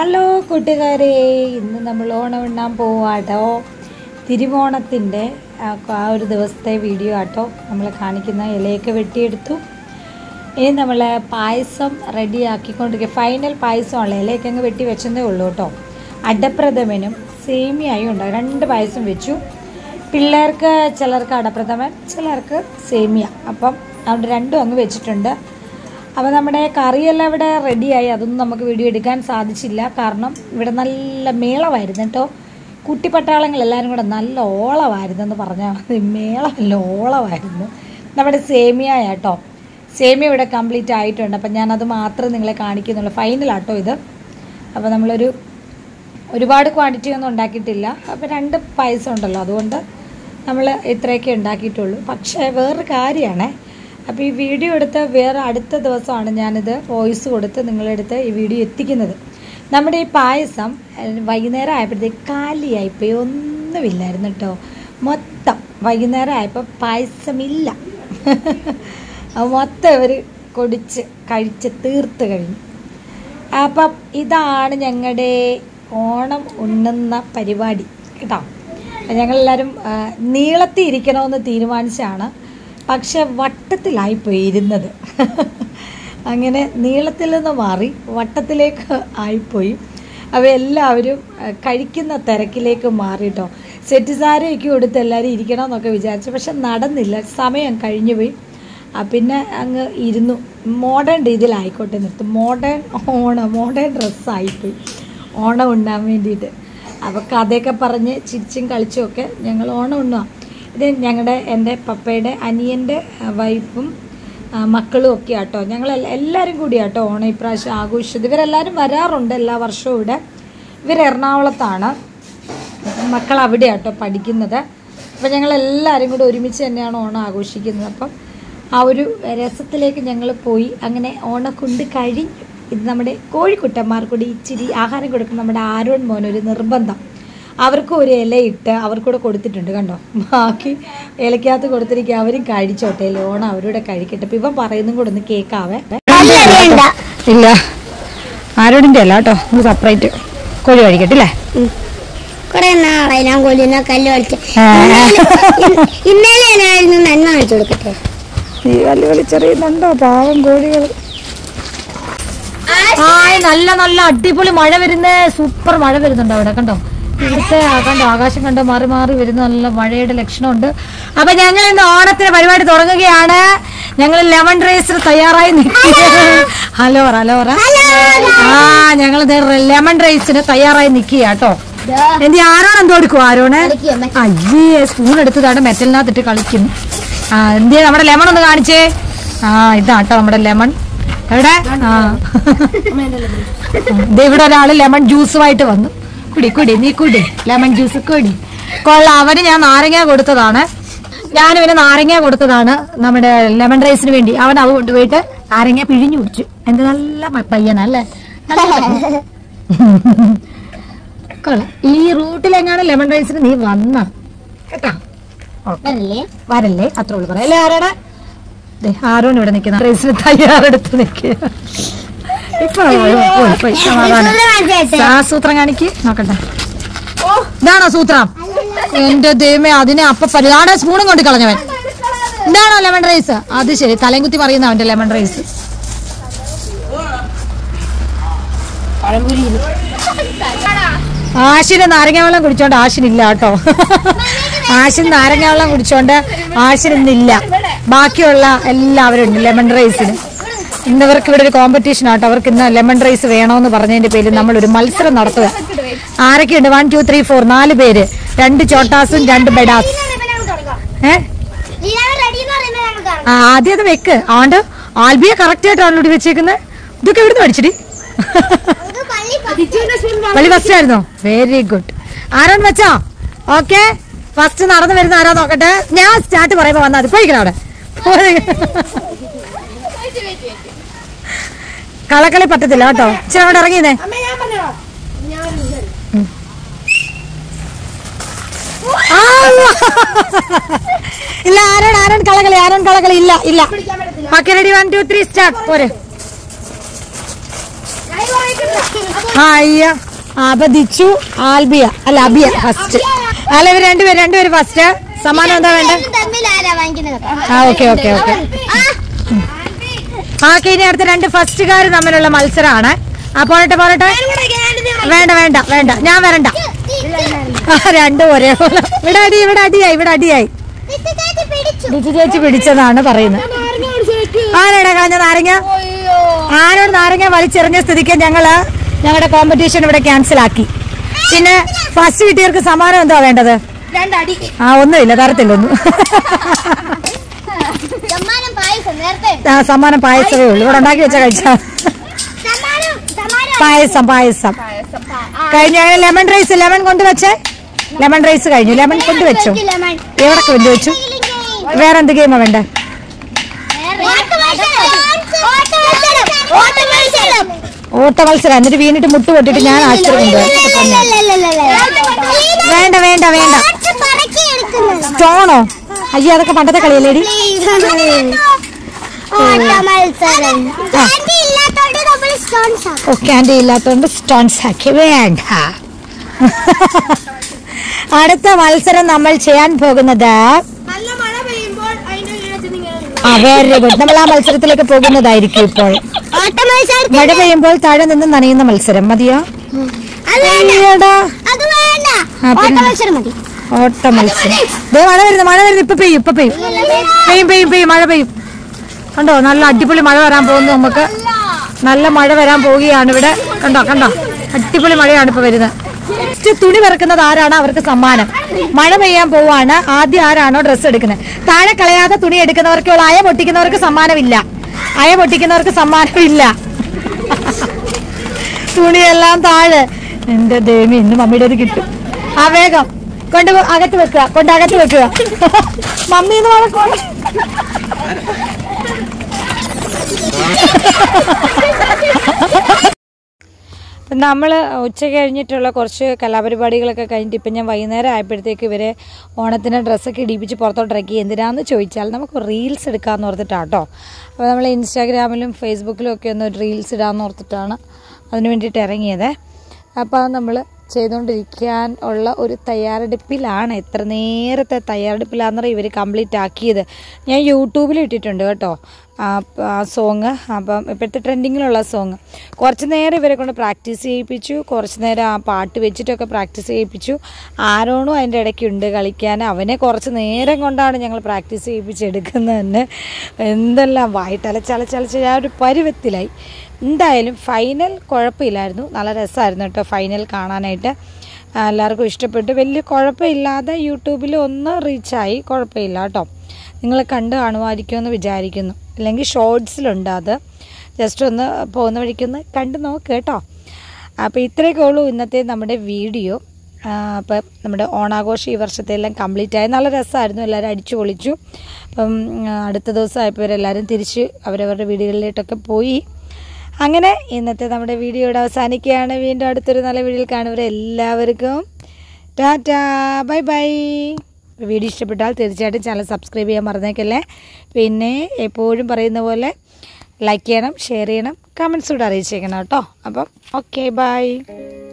Hello കൂട്ടുകാരെ ഇന്ന് നമ്മൾ ഓണം ഉണ്ണാൻ പോവാട്ടോ തിരുവോണത്തിൻ്റെ ആ ആ ഒരു ദിവസത്തെ വീഡിയോ ആട്ടോ നമ്മൾ കാണിക്കുന്ന ഇലയൊക്കെ വെട്ടിയെടുത്തു ഇനി നമ്മൾ പായസം റെഡി ആക്കിക്കൊണ്ടിരിക്കുക ഫൈനൽ പായസമുള്ള ഇലയൊക്കെ അങ്ങ് വെട്ടി വെച്ചതേ ഉള്ളൂ കേട്ടോ അടപ്രഥമനും സേമിയായും ഉണ്ട് രണ്ട് പായസം വെച്ചു പിള്ളേർക്ക് ചിലർക്ക് അടപ്രഥമൻ ചിലർക്ക് സേമിയ അപ്പം അവിടെ രണ്ടും അങ്ങ് വെച്ചിട്ടുണ്ട് അപ്പോൾ നമ്മുടെ കറിയെല്ലാം ഇവിടെ റെഡിയായി അതൊന്നും നമുക്ക് വീഡിയോ എടുക്കാൻ സാധിച്ചില്ല കാരണം ഇവിടെ നല്ല മേളമായിരുന്നു കേട്ടോ കുട്ടിപ്പട്ടാളങ്ങൾ എല്ലാവരും കൂടെ നല്ല ഓളമായിരുന്നു എന്ന് പറഞ്ഞാൽ മതി മേളമല്ല ഓളമായിരുന്നു നമ്മുടെ സേമിയ കേട്ടോ സേമിയ ഇവിടെ കംപ്ലീറ്റ് ആയിട്ടുണ്ട് അപ്പം ഞാനത് മാത്രം നിങ്ങളെ കാണിക്കുന്നുള്ളൂ ഫൈനലാട്ടോ ഇത് അപ്പോൾ നമ്മളൊരു ഒരുപാട് ക്വാണ്ടിറ്റി ഒന്നും ഉണ്ടാക്കിയിട്ടില്ല അപ്പോൾ രണ്ട് പായസം ഉണ്ടല്ലോ അതുകൊണ്ട് നമ്മൾ ഇത്രയൊക്കെ ഉണ്ടാക്കിയിട്ടുള്ളൂ പക്ഷേ വേറൊരു കാര്യമാണേ അപ്പോൾ ഈ വീഡിയോ എടുത്ത് വേറെ അടുത്ത ദിവസമാണ് ഞാനിത് വോയിസ് കൊടുത്ത് നിങ്ങളെടുത്ത് ഈ വീഡിയോ എത്തിക്കുന്നത് നമ്മുടെ ഈ പായസം ഏഹ്, വൈകുന്നേരം ആയപ്പോഴത്തേക്ക് കാലിയായിപ്പോയി ഒന്നുമില്ലായിരുന്നു കേട്ടോ മൊത്തം വൈകുന്നേരം ആയപ്പോൾ പായസമില്ല അത് മൊത്തം ഇവർ കൊടിച്ച് കഴിച്ച് തീർത്ത് കഴിഞ്ഞു അപ്പം ഇതാണ് ഞങ്ങളുടെ ഓണം ഉണ്ണുന്ന പരിപാടി കേട്ടോ ഞങ്ങളെല്ലാവരും ആ, നീളത്തിൽ ഇരിക്കണമെന്ന് തീരുമാനിച്ചാണ് പക്ഷെ വട്ടത്തിലായിപ്പോയി ഇരുന്നത് അങ്ങനെ നീളത്തിൽ നിന്ന് മാറി വട്ടത്തിലേക്ക് ആയിപ്പോയി അപ്പോൾ എല്ലാവരും ആ, കഴിക്കുന്ന തിരക്കിലേക്ക് മാറി കേട്ടോ സെറ്റ് സാരിയൊക്കെ കൊടുത്ത് എല്ലാവരും ഇരിക്കണമെന്നൊക്കെ വിചാരിച്ചു പക്ഷെ നടന്നില്ല സമയം കഴിഞ്ഞു പോയി ആ, പിന്നെ അങ്ങ് ഇരുന്നു മോഡേൺ രീതിയിലായിക്കോട്ടെ നിർത്തും മോഡേൺ ഓണം മോഡേൺ ഡ്രസ്സായിപ്പോയി ഓണം ഉണ്ണാൻ വേണ്ടിയിട്ട് അപ്പോൾ കഥയൊക്കെ പറഞ്ഞ് ചിരിച്ചും കളിച്ചും ഒക്കെ ഞങ്ങൾ ഓണം ഉണ്ണുക ഇത് ഞങ്ങളുടെ എൻ്റെ പപ്പയുടെ അനിയൻ്റെ വൈഫും ആ, മക്കളും ഒക്കെ ആട്ടോ ഞങ്ങൾ എല്ല- എല്ലാവരും കൂടി ആട്ടോ ഓണം ഇപ്രാവശ്യം ആഘോഷിച്ചത് ഇവരെല്ലാവരും വരാറുണ്ട് എല്ലാ വർഷവും ഇവിടെ ഇവർ എറണാകുളത്താണ് മക്കൾ അവിടെ ആട്ടോ പഠിക്കുന്നത് അപ്പം ഞങ്ങൾ എല്ലാവരും കൂടി ഒരുമിച്ച് തന്നെയാണ് ഓണം ആഘോഷിക്കുന്നത് അപ്പം ആ ഒരു രസത്തിലേക്ക് ഞങ്ങൾ പോയി അങ്ങനെ ഓണക്കുണ്ട് കഴിഞ്ഞു ഇത് നമ്മുടെ കോഴിക്കുട്ടന്മാർ കൂടി ഇച്ചിരി ആഹാരം കൊടുക്കുന്ന നമ്മുടെ ആരോൺ മോൻ ഒരു നിർബന്ധം അവർക്കും ഒരു ഇലയിട്ട് അവർക്കൂടെ കൊടുത്തിട്ടുണ്ട് കണ്ടോ ബാക്കി ഇലക്കകത്ത് കൊടുത്തിരിക്കുക അവരും കഴിച്ചോട്ടെ ഓണം അവരൂടെ കഴിക്കട്ടെ അപ്പം ഇവൻ പറയുന്നതും കൂടെ ഒന്ന് കേൾക്കാവേ ഇല്ല ആരോടിൻ്റെ അല്ല കേട്ടോ നമുക്ക് സെപ്പറേറ്റ് കോഴി കഴിക്കട്ടെ അല്ലേ കൊറേ നാളായി ഞാൻ കൊല്ലുന്ന കല്ല് കളിച്ച് ആ. ഇന്നലെ ഞാനായിരുന്നു നന്മ കാണിച്ചു കൊടുക്കട്ടെ ഈ വലിയ വലിച്ചെറിയുന്നുണ്ടോ പാവം കോഴികൾ ആയ് നല്ല നല്ല അടിപൊളി മഴ വരുന്ന സൂപ്പർ മഴ വരുന്നുണ്ട് അവിടെ കണ്ടോ ഇവിടുത്തെ ആ കണ്ടോ ആകാശം കണ്ടോ മാറി മാറി വരുന്ന നല്ല മഴയുടെ ലക്ഷണമുണ്ട് അപ്പൊ ഞങ്ങൾ ഇന്ന് ഓണത്തിന് പരിപാടി തുടങ്ങുകയാണ് ഞങ്ങൾ ലെമൺ റൈസിന് തയ്യാറായി നിൽക്കുകയാണ് ഹലോ ഹലോ ആ ഞങ്ങൾ ലെമൺ റൈസിന് തയ്യാറായി നിൽക്കുക കേട്ടോ എന്തി ആരോണ് എന്തോ എടുക്കും ആരോണ് അയ്യേ സ്പൂൺ എടുത്തതാണ് മെറ്റലിനകത്തിട്ട് കളിക്കുന്നു ആ എന്തിയാ നമ്മുടെ ലെമൺ ഒന്ന് കാണിച്ചേ ആ ഇതാട്ടോ നമ്മുടെ ലെമൺ എവിടെ ആ ദേ ഇവിടെ ഒരാള് ലെമൺ ജ്യൂസുമായിട്ട് വന്നു കുടി കുടി നീ കുടി ലെമൺ ജ്യൂസ് കുടി കൊള്ളാം അവന് ഞാൻ നാരങ്ങ കൊടുത്തതാണ് ഞാൻ ഇവന് നാരങ്ങ കൊടുത്തതാണ് നമ്മുടെ ലെമൺ റൈസിന് വേണ്ടി അവൻ അത് കൊണ്ടുപോയിട്ട് നാരങ്ങ പിഴിഞ്ഞു കുടിച്ചു എന്ത് നല്ല മ- പയ്യനല്ലേ നല്ല പയ്യൻ. കൊള്ളാം ഈ റൂട്ടിലെങ്ങാണ് ലെമൺ റൈസിന് നീ വന്ന കേട്ടോ വരല്ലേ വരല്ലേ അത്ര ഉള്ളു പറയാം അല്ലേ ആരാടാ ദേ, ആരോണ് ഇവിടെ നിൽക്കുന്ന റേസിന് തയ്യാറെടുത്ത് നിൽക്കുക ഇപ്പൊ പോയി പോയി സമാധാനം ആ സൂത്രം കാണിക്ക് നോക്കട്ടെ ഇതാണോ സൂത്രം എന്റെ ദൈവമേ അതിനെ അപ്പൊ പരിധാന സ്പൂണും കൊണ്ട് കളഞ്ഞവൻ ഇതാണോ ലെമൺ റൈസ് അത് ശരി തലയും കുത്തി പറയുന്ന അവന്റെ ലെമൺ റൈസ് ആശിന് നാരങ്ങ വെള്ളം കുടിച്ചോണ്ട് ആശിനില്ല കേട്ടോ ആശിന് നാരങ്ങ വെള്ളം കുടിച്ചോണ്ട് ആശിനിന്നില്ല ബാക്കിയുള്ള എല്ലാവരും ഉണ്ട് ലെമൺ റൈസിന് ഇന്നവർക്ക് ഇവിടെ ഒരു കോമ്പറ്റീഷൻ ആട്ടോ അവർക്ക് ഇന്ന് ലെമൺ റൈസ് വേണമെന്ന് പറഞ്ഞതിന്റെ പേരിൽ നമ്മൾ ഒരു മത്സരം നടത്തുക ആരൊക്കെയുണ്ട് വൺ ടു ത്രീ ഫോർ നാല് പേര് രണ്ട് ചോട്ടാസും രണ്ട് ബെഡാസ് ഏ ആ, ആദ്യം അത് വെക്ക് ആണ്ട് ആൽബിയെ കറക്റ്റ് ആയിട്ടാണല്ലോ ഇവിടെ വെച്ചേക്കുന്നത് ഇതൊക്കെ എവിടുന്ന് പഠിച്ചിട്ട് പള്ളി ഫസ്റ്റ് ആയിരുന്നോ വെരി ഗുഡ് ആരാണ് വെച്ചോ ഓക്കെ ഫസ്റ്റ് നടന്നു വരുന്ന ആരാ നോക്കട്ടെ ഞാൻ സ്റ്റാർട്ട് പറയുമ്പോ വന്നാൽ മതി പോയിക്കണം അവിടെ കളക്കളി പറ്റത്തില്ല കേട്ടോ ഇച്ചിരി അവിടെ ഇറങ്ങിയതേ ആ, ഇല്ല ആരോൺ ആരോൺ കളകളി ആരോൺ കളകളി ഇല്ല ഇല്ല okay ready one two three start പോരെ ആ അയ്യ ആ, അപ്പൊ ദിച്ചു ആൽബിയ അല്ല അബിയ ഫസ്റ്റ് അല്ല ഇവർ രണ്ടുപേരും രണ്ടുപേരും ഫസ്റ്റ് സമ്മാനം എന്താ വേണ്ടേ തമ്മിൽ ആരാ വാങ്ങിക്കുന്നത് ആ ഓക്കെ ഓക്കെ ഓക്കെ ആ ഓക്കെ ഇനി അടുത്ത രണ്ട് ഫസ്റ്റുകാർ തമ്മിലുള്ള മത്സരമാണ് ആ പോരട്ടെ പോരട്ടെ വേണ്ട വേണ്ട വേണ്ട ഞാൻ വരണ്ട ആ രണ്ടും ഒരേപോലെ ഇവിടെ അടി ഇവിടെ അടിയായി ഇവിടെ അടിയായി ഡിജി ചേച്ചി പിടിച്ചതാണ് പറയുന്നത് ആരാടാ കളഞ്ഞ നാരങ്ങ ആരോട് നാരങ്ങ വലിച്ചെറിഞ്ഞ സ്ഥിതിക്ക് ഞങ്ങള് ഞങ്ങളുടെ കോമ്പറ്റീഷൻ ഇവിടെ ക്യാൻസൽ ആക്കി പിന്നെ ഫസ്റ്റ് കിട്ടിയവർക്ക് സമ്മാനം എന്താ വേണ്ടത് രണ്ടടി ആ ഒന്നുമില്ല തരത്തില്ല ഒന്നും സമ്മാനം പായസം നേരത്തെ ആ, സമ്മാനം പായസമേ ഉള്ളൂ ഇവിടെ ഉണ്ടാക്കി വെച്ച കഴിച്ചാ സമ്മാനം സമ്മാനം പായസം പായസം കഴിഞ്ഞ ലെമൺ റൈസ് ലെമൺ കൊണ്ടുവച്ചേ ലെമൺ റൈസ് കഴിഞ്ഞു ലെമൺ കൊണ്ടുവച്ചു ലെമൺ എവിടെ കൊണ്ടുവച്ചു വേറെ എന്ത് ഗെയിമാ വേണ്ട ഓട്ട മത്സരം എന്നിട്ട് വീണിട്ട് മുട്ട് പൊട്ടിട്ട് ഞാൻ ആശുപത്രി കൊണ്ടുപോയി വേണ്ട വേണ്ട വേണ്ട സ്റ്റോണോ അയ്യോ അതൊക്കെ പണ്ടത്തെ കളിയല്ലേടി മത്സരം ഇല്ലാത്തോണ്ട് നമ്മൾ സ്റ്റോൺസ് ഓ ക്യാൻഡി ഇല്ലാത്തതുകൊണ്ട് സ്റ്റോൺസ് ആക്കി വേണ്ട അടുത്ത മത്സരം നമ്മൾ ചെയ്യാൻ പോകുന്നത് നല്ല മഴ പെയ്യുമ്പോൾ അതിന്റെ ഉള്ളിൽ നിങ്ങൾ ആ വെരി ഗുഡ് നമ്മൾ ആ മത്സരത്തിലേക്ക് പോകുന്നതായിരിക്കും ഇപ്പോൾ ഓട്ട മത്സരം മഴ പെയ്യുമ്പോൾ താഴെ നിന്ന് നനയുന്ന മത്സരം മതിയോ അത് വേണ്ട അയ്യടാ. അത് വേണ്ട ആ, ഓട്ട പിന്നെ? മത്സരം മതി ഓട്ട മത്സരം ദേ മഴ വരുന്നു മഴ വരുന്നു ഇപ്പൊ പെയ്യും ഇപ്പൊ പെയ്യും പെയ്യും പെയ്യും പെയ്യും മഴ പെയ്യും കണ്ടോ നല്ല അടിപൊളി മഴ വരാൻ പോകുന്നു നമുക്ക് നല്ല മഴ വരാൻ പോവുകയാണ് ഇവിടെ കണ്ടോ കണ്ടോ അടിപൊളി മഴയാണ് ഇപ്പൊ വരുന്നത് ഫസ്റ്റ് തുണി പെറുക്കുന്നത് ആരാണ് അവർക്ക് സമ്മാനം മഴ പെയ്യാൻ പോവാണ് ആദ്യം ആരാണോ ഡ്രസ്സ് എടുക്കുന്നത് താഴെ കളയാതെ തുണി എടുക്കുന്നവർക്ക് അയ പൊട്ടിക്കുന്നവർക്ക് സമ്മാനമില്ല അയ പൊട്ടിക്കുന്നവർക്ക് സമ്മാനമില്ല തുണിയെല്ലാം താഴെ എന്റെ ദേവി ഇന്ന് മമ്മിയുടെ ഒരു കിട്ടും ആ വേഗം കൊണ്ട് പോ- അകത്ത് വെക്കുക കൊണ്ട് അകത്ത് വെക്കുക മമ്മി എന്ന് വഴക്കോളെ നമ്മൾ ഉച്ച കഴിഞ്ഞിട്ടുള്ള കുറച്ച് കലാപരിപാടികളൊക്കെ കഴിഞ്ഞിട്ട് ഇപ്പം ഞാൻ വൈകുന്നേരം ആയപ്പോഴത്തേക്ക് ഇവരെ ഓണത്തിന് ഡ്രസ്സൊക്കെ ഇടിപ്പിച്ച് പുറത്തോട്ട് ഇറക്കി എന്തിനാന്ന് ചോദിച്ചാൽ നമുക്ക് റീൽസ് എടുക്കാമെന്ന് ഓർത്തിട്ടാണ് കേട്ടോ അപ്പോൾ നമ്മൾ ഇൻസ്റ്റാഗ്രാമിലും ഫേസ്ബുക്കിലും ഒക്കെ ഒന്ന് റീൽസ് ഇടാമെന്ന് ഓർത്തിട്ടാണ് അതിന് വേണ്ടിയിട്ട് ഇറങ്ങിയത് അപ്പോൾ അത് നമ്മൾ ചെയ്തുകൊണ്ടിരിക്കാൻ ഉള്ള ഒരു തയ്യാറെടുപ്പിലാണ് എത്ര നേരത്തെ തയ്യാറെടുപ്പിലാണെന്ന് ഇവർ കംപ്ലീറ്റ് ആക്കിയത് ഞാൻ യൂട്യൂബിൽ ഇട്ടിട്ടുണ്ട് കേട്ടോ ആ പ- ആ സോങ് അപ്പം ഇപ്പോഴത്തെ ട്രെൻഡിങ്ങിലുള്ള സോങ് കുറച്ച് നേരം ഇവരെ കൊണ്ട് പ്രാക്ടീസ് ചെയ്യിപ്പിച്ചു കുറച്ച് നേരം ആ പാട്ട് വെച്ചിട്ടൊക്കെ പ്രാക്ടീസ് ചെയ്യിപ്പിച്ചു ആരോണും അതിൻ്റെ ഇടയ്ക്കുണ്ട് കളിക്കാൻ അവനെ കുറച്ച് നേരം കൊണ്ടാണ് ഞങ്ങൾ പ്രാക്ടീസ് ചെയ്യിപ്പിച്ചെടുക്കുന്നത് തന്നെ എന്തെല്ലാം വായിട്ടലച്ചലച്ചലച്ച് ഞാൻ ഒരു പരുവത്തിലായി എന്തായാലും ഫൈനൽ കുഴപ്പമില്ലായിരുന്നു നല്ല രസമായിരുന്നു കേട്ടോ ഫൈനൽ കാണാനായിട്ട് ആ, എല്ലാവർക്കും ഇഷ്ടപ്പെട്ടു വലിയ കുഴപ്പമില്ലാതെ യൂട്യൂബിൽ ഒന്ന് റീച്ചായി കുഴപ്പമില്ല കേട്ടോ നിങ്ങൾ കണ്ട് കാണുമായിരിക്കുമെന്ന് വിചാരിക്കുന്നു അല്ലെങ്കിൽ ഷോർട്സിലുണ്ട് അത് ജസ്റ്റ് ഒന്ന് പോകുന്ന വഴിക്കൊന്ന് കണ്ട് നോക്ക് കേട്ടോ അപ്പോൾ ഇത്രയൊക്കെ ഉള്ളൂ ഇന്നത്തെ നമ്മുടെ വീഡിയോ അപ്പം നമ്മുടെ ഓണാഘോഷം ഈ വർഷത്തെ എല്ലാം കംപ്ലീറ്റ് ആയി നല്ല രസമായിരുന്നു എല്ലാവരും അടിച്ചു പൊളിച്ചു അപ്പം ആ, അടുത്ത ദിവസം ആയപ്പോൾ ഇവരെല്ലാവരും തിരിച്ച് അവരവരുടെ വീടുകളിലോട്ടൊക്കെ പോയി അങ്ങനെ ഇന്നത്തെ നമ്മുടെ വീഡിയോ ഇവിടെ അവസാനിക്കുകയാണ് വീണ്ടും അടുത്തൊരു നല്ല വീഡിയോയിൽ കാണുന്നവരെ എല്ലാവർക്കും ടാറ്റാ ബൈ ബൈ വീഡിയോ ഇഷ്ടപ്പെട്ടാൽ തീർച്ചയായിട്ടും ചാനൽ സബ്സ്ക്രൈബ് ചെയ്യാൻ മറന്നേക്കല്ലേ പിന്നെ എപ്പോഴും പറയുന്ന പോലെ ലൈക്ക് ചെയ്യണം ഷെയർ ചെയ്യണം കമൻസ് കൂടെ അറിയിച്ചേക്കണം കേട്ടോ അപ്പം ഓക്കെ ബൈ